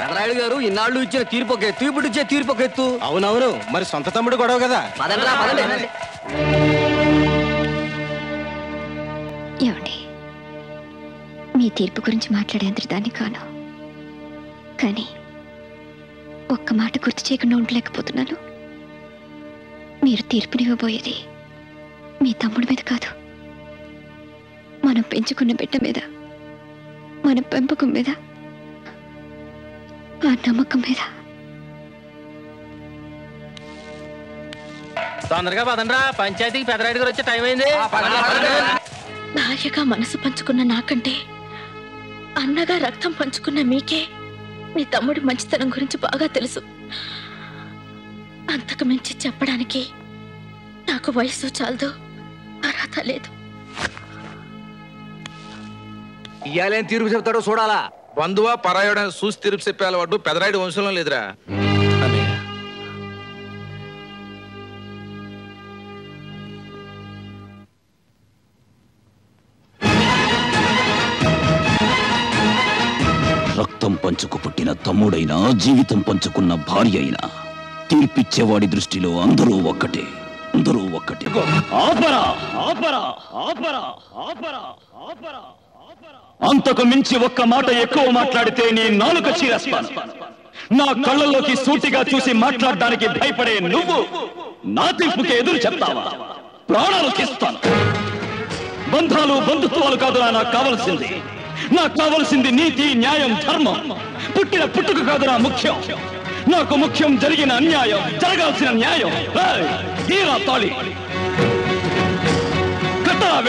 పెదరాయుడు గారు ఇన్నాళ్ళు ఇచ్చిన తీర్పు ఒక ఎత్తు ఇప్పుడు ఇచ్చే తీర్పు ఒక ఎత్తు అవునవును మరి సొంత తమ్ముడు గొడవ కదా పదండ్రా, పదండి. ఏమండి మీ తీర్పు గురించి మాట్లాడేంత దాన్ని కాను కానీ ఒక్క మాట గుర్తు చేయకుండా ఉండలేకపోతున్నాను మీరు తీర్పునివ్వబోయేది మీ తమ్ముడి మీద కాదు మనం పెంచుకున్న బిడ్డ మీద మన పెంపకం మీద ఆ నమ్మకం మీద తొందరగా పదండ్రా పంచాయతీకి పెదరాయుడు గారు వచ్చే టైం అయింది భార్యగా మనసు పంచుకున్న నాకంటే అన్నగా రక్తం పంచుకున్న మీకే మీ తమ్ముడి మంచితనం గురించి బాగా తెలుసు అంతకు మించి చెప్పడానికి నాకు వయసు చాలదు అర్హత లేదు ఇయ్యాలేం తీర్పు చెప్తాడో చూడాలా బంధువా పరాయుడ చూసి తిరుపు చెప్పే అలవాటు పెదరాయుడు వంశంలో లేదురా రక్తం పంచుకు పుట్టిన తమ్ముడైనా జీవితం పంచుకున్న భార్య అయినా తీర్పిచ్చేవాడి దృష్టిలో అందరూ ఒక్కటే అందరూ ఒక్కటే ఆపరా ఆపరా ఆపరా ఆపరా ఆపరా అంతకు మించి ఒక్క మాట ఎక్కువ మాట్లాడితే నీ నాలుక చీరేస్తాను నా కళ్ళల్లోకి సూటిగా చూసి మాట్లాడడానికి భయపడే నువ్వు నా తీర్పుకి ఎదురు చెప్తావా ప్రాణాలు తీస్తాను బంధాలు బంధుత్వాలు కాదురా నాకు కావలసింది నాకు కావలసింది నీతి న్యాయం ధర్మం పుట్టిన పుట్టుక కాదురా ముఖ్యం నాకు ముఖ్యం జరిగిన అన్యాయం జరగాల్సిన న్యాయం ఏయ్, తీరా తాళి కట్టరా